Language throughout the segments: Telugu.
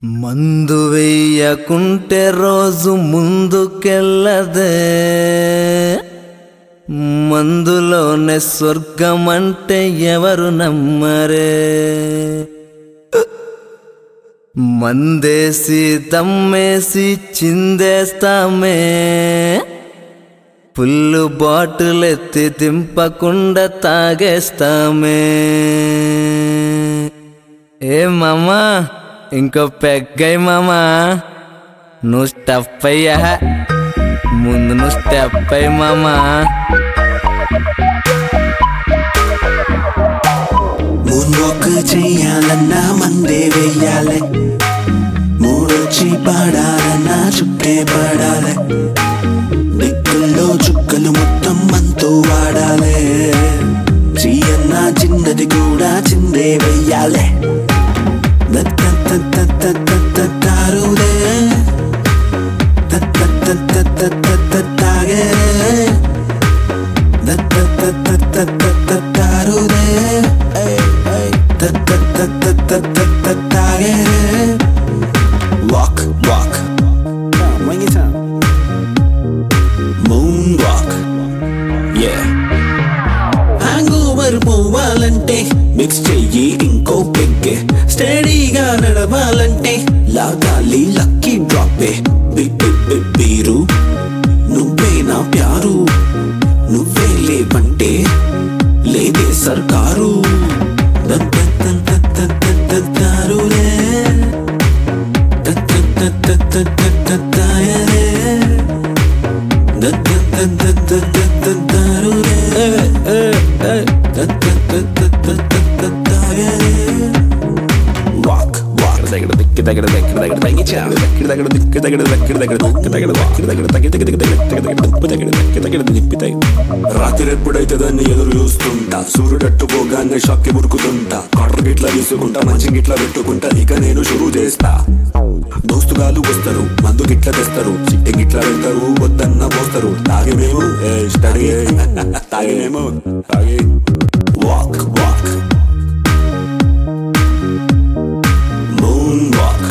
మందు వెయ్యకుంటే రోజు ముందుకెళ్ళదే మందులోనే స్వర్గం అంటే ఎవరు నమ్మరే మందేసి దమ్మేసి చిందేస్తామే పుల్లు బాటిల్ ఎత్తి దింపకుండా తాగేస్తామే ఏ మామా ఇంకో పెగ్గై మామా నువ్వు స్టెప్ అయ్యా ముందు నువ్వు స్టెప్ అయ్యి మామా మూన్ వాక్ చెయ్యాలన్నా మందే వెయ్యాలి మూడొచ్చి పాడాలన్నా చుట్టే పడాలి దిక్కుల్లో చుక్కలు మొత్తం మనతో వాడాలి చీయన్న చిన్నది కూడా చిందే వెయ్యాలి తారులే తాగే తారులే Walk, walk. Bring it down. Moonwalk. Yeah. Hangover పోవాలంటే మిక్స్ చెయ్యి ఇంకో పెగ్గే స్టడీగా నడవాలంటే లాగాలి లక్కీ డ్రాపే బీరు నువ్వే నా ప్యారు నువ్వే లేవంటే లేదే సర్కారు దారులే Walk, walk. రాత్రి ఎప్పుడైతే దాన్ని ఎదురు చూస్తుంటా సూర్యుడట్టు పోగానే షక్కి మురుకుతుంటా కాటర్ గిట్లా తీసుకుంటా మంచి గిట్లా పెట్టుకుంటా ఇక నేను షురూ చేస్తా దోస్తుగాలు వస్తారు మందు గిట్ల తెస్తారు చిట్టి గిట్ల పెడతారు వద్దన్న పోస్తారు తాగేమేమో ఏ స్టడీ తాగేమేమో తాగే వాక్ వాక్ మూన్ వాక్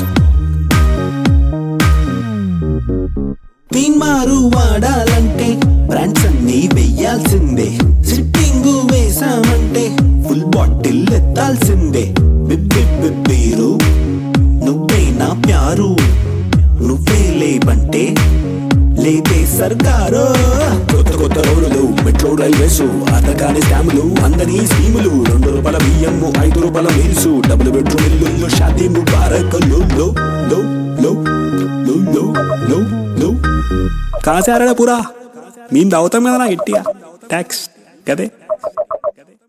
మారు వాడాలంటే బ్రాండ్స్ అన్ని వెయ్యాల్సిందే సిట్టింగ్ వేసామంటే ఫుల్ బాటిల్ ఎత్తాల్సిందే బిబ్బిబ్బిబ్బీరు నువ్వే నా ప్యారు నువ్వే లేవంటే లేదే సర్కారు కొత్త కొత్త రోడ్లు మెట్రో రైల్వేస్ అతకాని స్కాములు అందని స్కీములు రెండు రూపాయల బియ్యము ఐదు రూపాయల మీల్స్ డబుల్ బెడ్రూమ్ ఇల్లు షాదీ ముబారక్ లో లో లో లో లో లో లో లో కాసారా పూరా మేము దావుతాం కదా నా గట్టిగా ట్యాక్స్ కదే